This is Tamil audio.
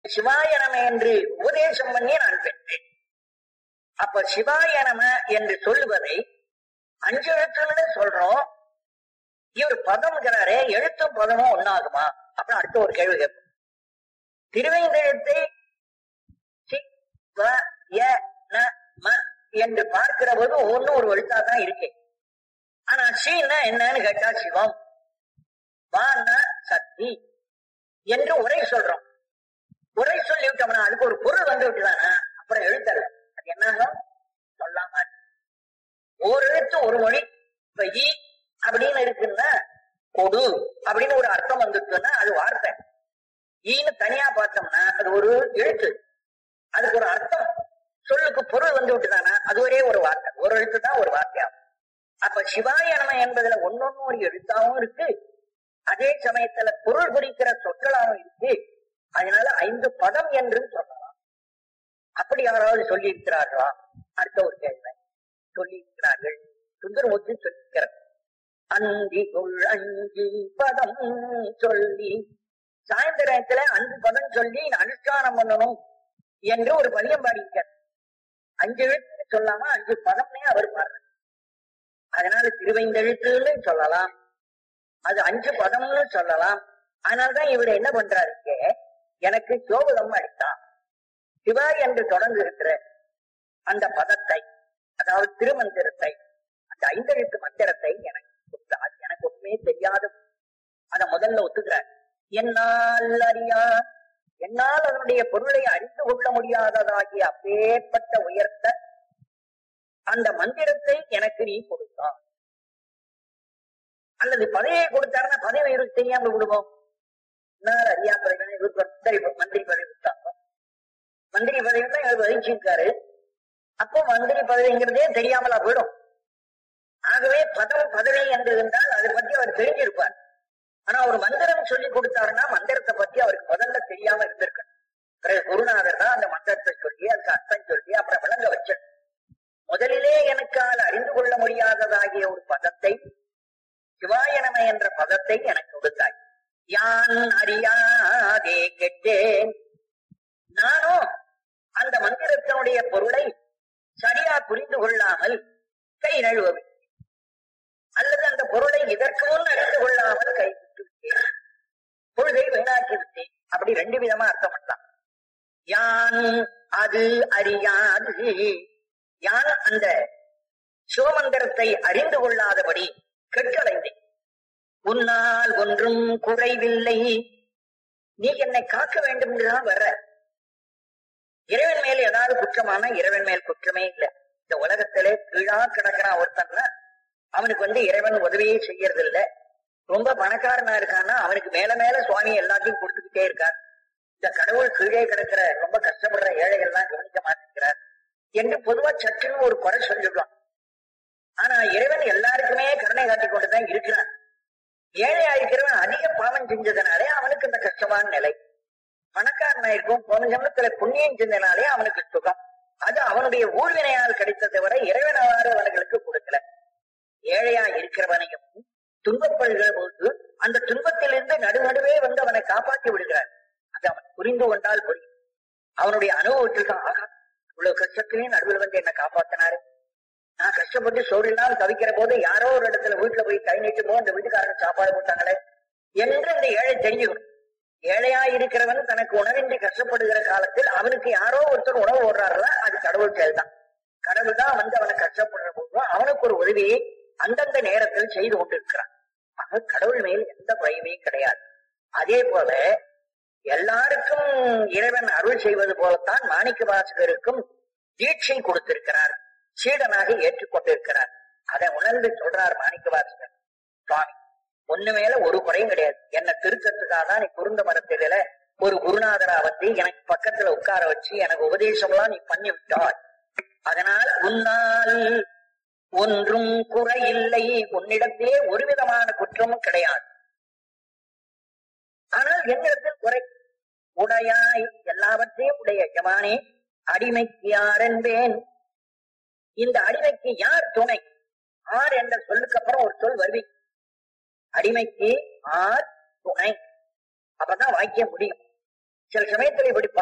சிவாய நம என்று உபதேசம் பண்ணி நான் பெற்றேன் அப்ப சிவாய நம என்று சொல்லுவதை அஞ்சு எழுத்துன்னு சொல்றோம் இவர் பதம்ங்கிறாரே எழுத்தும் பதமும் ஒன்னாகுமா அப்புறம் அடுத்த ஒரு கேள்வி கேட்போம் திருவைந்தெழுத்தை சி, வ, ய, ந, ம என்று பார்க்கிற போது ஒவ்வொன்றும் ஒரு எழுத்தா தான் இருக்கு ஆனா சீன்னா என்னன்னு கேட்டா சிவம் வான்னா சக்தி என்று உரை சொல்றோம் உரை சொல்லி விட்டோம்னா அதுக்கு ஒரு பொருள் வந்து விட்டுதானா அப்புறம் எழுத்தல அது என்னங்க சொல்லாம இருக்கு. ஒரு எழுத்து ஒரு மொழி இப்ப ஈ அப்படின்னு இருக்குன்னா கொடு அப்படின்னு ஒரு அர்த்தம் வந்துட்டுன்னா அது வார்த்தை ஈன்னு தனியா பார்த்தோம்னா அது ஒரு எழுத்து அதுக்கு ஒரு அர்த்தம் சொல்லுக்கு பொருள் வந்து விட்டுதானா அது ஒரே ஒரு வார்த்தை ஒரு எழுத்து தான் ஒரு வார்த்தையாகும் அப்ப சிவாய நம என்பதுல ஒன்னொன்னு ஒரு எழுத்தாவும் இருக்கு அதே சமயத்துல பொருள் குறிக்கிற சொற்களாகவும் இருக்கு அதனால ஐந்து பதம் என்று சொல்லலாம் அப்படி யாராவது சொல்லி இருக்கிறார்களா அடுத்த ஒரு கேள்வி சொல்லி இருக்கிறார்கள் சுந்தரமூர்த்தி சொல்லிக்கிறார் அந்தி அஞ்சு பதம் சொல்லி சாயந்தரத்துல அஞ்சு பதம் சொல்லி அனுஷ்டானம் பண்ணணும் என்று ஒரு பதியம் பாடியிருக்கார் அஞ்சு எழுத்து சொல்லாம அஞ்சு பதம்னே அவர் பாடுறார் அதனால திருவைந்தெழுத்துன்னு சொல்லலாம் அது அஞ்சு பதம்னு சொல்லலாம் அதனால்தான் இவர் என்ன பண்றாரு இங்க, எனக்கு சோபதம் அளித்தான் சிவா என்று தொடர்ந்து இருக்கிற அந்த பதத்தை அதாவது திருமந்திரத்தை அந்த ஐந்தெழுத்து மந்திரத்தை எனக்கு கொடுத்தார் எனக்கு ஒண்ணுமே தெரியாது அத முதல்ல ஒத்துக்கிறார் என்னால் அறியா என்னால் அதனுடைய பொருளை அறிந்து கொள்ள முடியாததாகிய அப்பேற்பட்ட உயர்த்த அந்த மந்திரத்தை எனக்கு நீ கொடுத்தான் அல்லது பதவியை கொடுத்தாருன்னா பதவி இவருக்கு தெரியாம விடுவோம் என்னால் அறியா பதவி இவருக்கு மந்திரி மந்திரி பதவி கொடுத்தாங்க மந்திரி பதவி தான் இவர் வகிச்சிருக்காரு அப்போ மந்திரி பதவிங்கிறதே தெரியாமலா போயிடும் ஆகவே பதம் பதவி என்று இருந்தால் அதை பத்தி அவர் தெரிஞ்சிருப்பார் ஆனா ஒரு மந்திரம் சொல்லி கொடுத்தாருன்னா மந்திரத்தை பத்தி அவருக்கு முதல்ல தெரியாம இருந்திருக்கணும் பிறகு குருநாதர் தான் அந்த மந்திரத்தை சொல்லி அதுக்கு அர்த்தம் சொல்லி அப்புறம் விளங்க வச்ச முதலிலே எனக்கால் அறிந்து கொள்ள முடியாததாகிய ஒரு பதத்தை சிவாயனம என்ற பதத்தை எனக்கு கொடுத்தாய் யான் அறியாதே கெட்டேன் நானும் அந்த மந்திரத்தினுடைய பொருளை சரியா புரிந்து கொள்ளாமல் கை நழுவவில்லை அல்லது அந்த பொருளை இதற்கு முன் அறிந்து கொள்ளாமல் கைவிட்டு விட்டேன் பொழுதை வீணாக்கி விட்டேன் அப்படி ரெண்டு விதமா அர்த்தம் பண்ணலாம் யான் அது அறியாது யான் அந்த சிவமந்திரத்தை அறிந்து கொள்ளாதபடி கெட்டடைந்தேன் உன்னால் ஒன்றும் குறைவில்லை நீ என்னை காக்க வேண்டும் என்றுதான் வர்ற இறைவன் மேல் ஏதாவது குற்றமானா இறைவன் மேல் குற்றமே இல்லை இந்த உலகத்திலே கீழா கிடக்கிறான் ஒருத்தன்னா அவனுக்கு வந்து இறைவன் உதவியே செய்யறது இல்ல ரொம்ப பணக்காரனா இருக்கான்னா அவனுக்கு மேல மேல சுவாமி எல்லாத்தையும் கொடுத்துக்கிட்டே இருக்கார் இந்த கடவுள் கீழே கிடக்கிற ரொம்ப கஷ்டப்படுற ஏழைகள்லாம் கவனிக்க மாட்டேங்கிறார் என்று பொதுவா சற்றுன்னு ஒரு குறை சொல்லிடுவான் ஆனா இறைவன் எல்லாருக்குமே கருணை காட்டிக் கொண்டுதான் இருக்கிறான் ஏழையா இருக்கிறவன் அதிக பாவம் செஞ்சதுனாலே அவனுக்கு இந்த கஷ்டமான நிலை பணக்காரனா இருக்கும் போன ஜென்மத்துல புண்ணியம் செஞ்சனாலே அவனுக்கு சுகம் அது அவனுடைய ஊழ்வினையால் கிடைத்த தவிர இறைவனவாறு அவர்களுக்கு கொடுக்கல ஏழையா இருக்கிறவனையும் துன்பப்படுகிற போது அந்த துன்பத்திலிருந்து நடுநடுவே வந்து அவனை காப்பாற்றி விடுகிறார் அது அவன் புரிந்து கொண்டால் புரியும் அவனுடைய அனுபவத்திற்கு ஆகா இவ்வளவு கஷ்டத்திலையும் நடுவில் வந்து என்ன காப்பாத்தினாரு நான் கஷ்டப்பட்டு சோழினால் தவிக்கிற போது யாரோ ஒரு இடத்துல வீட்டுல போய் கை நீட்டும் போது அந்த வீட்டுக்காரங்க சாப்பாடு போட்டாங்களே என்று இந்த ஏழை தெரிஞ்சுக்கணும் ஏழையா இருக்கிறவன் தனக்கு உணவின்றி கஷ்டப்படுகிற காலத்தில் அவனுக்கு யாரோ ஒருத்தர் உணவு ஓடுறாருல அது கடவுள் செயல்தான் கடவுள் தான் வந்து அவனை கஷ்டப்படுற போது அவனுக்கு ஒரு உதவியை அந்தந்த நேரத்தில் செய்து கொண்டிருக்கிறான் ஆக கடவுள் மேல் எந்த பயமே கிடையாது அதே போல எல்லாருக்கும் இறைவன் அருள் செய்வது போலத்தான் மாணிக்க வாசகருக்கும் தீட்சை கொடுத்திருக்கிறார் சீடனாக ஏற்றுக்கொண்டிருக்கிறார் அதை உணர்ந்து சொல்றார் மாணிக்க வாசகர் சுவாமி ஒண்ணு மேல ஒரு குறையும் கிடையாது என்ன திருத்தத்துக்காக தான் நீ குருந்த மரத்தில ஒரு குருநாதரா வந்து எனக்கு பக்கத்துல உட்கார வச்சு எனக்கு உபதேசம்லாம் நீ பண்ணி விட்டாய் அதனால் உன்னால் ஒன்றும் குறையில்லை உன்னிடத்திலே ஒரு விதமான குற்றமும் கிடையாது ஆனால் என்னிடத்தில் குறை உடையாய் எல்லாவற்றையும் உடைய எஜமானே அடிமைக்கு யார் என்பேன் இந்த அடிமைக்கு யார் துணை ஆர் என்ற சொல்லுக்கு அப்புறம் ஒரு சொல் வருவி அடிமைக்கு ஆர் துணை அப்பதான் வாக்கியம் முடியும் சில சமயத்துல இப்படி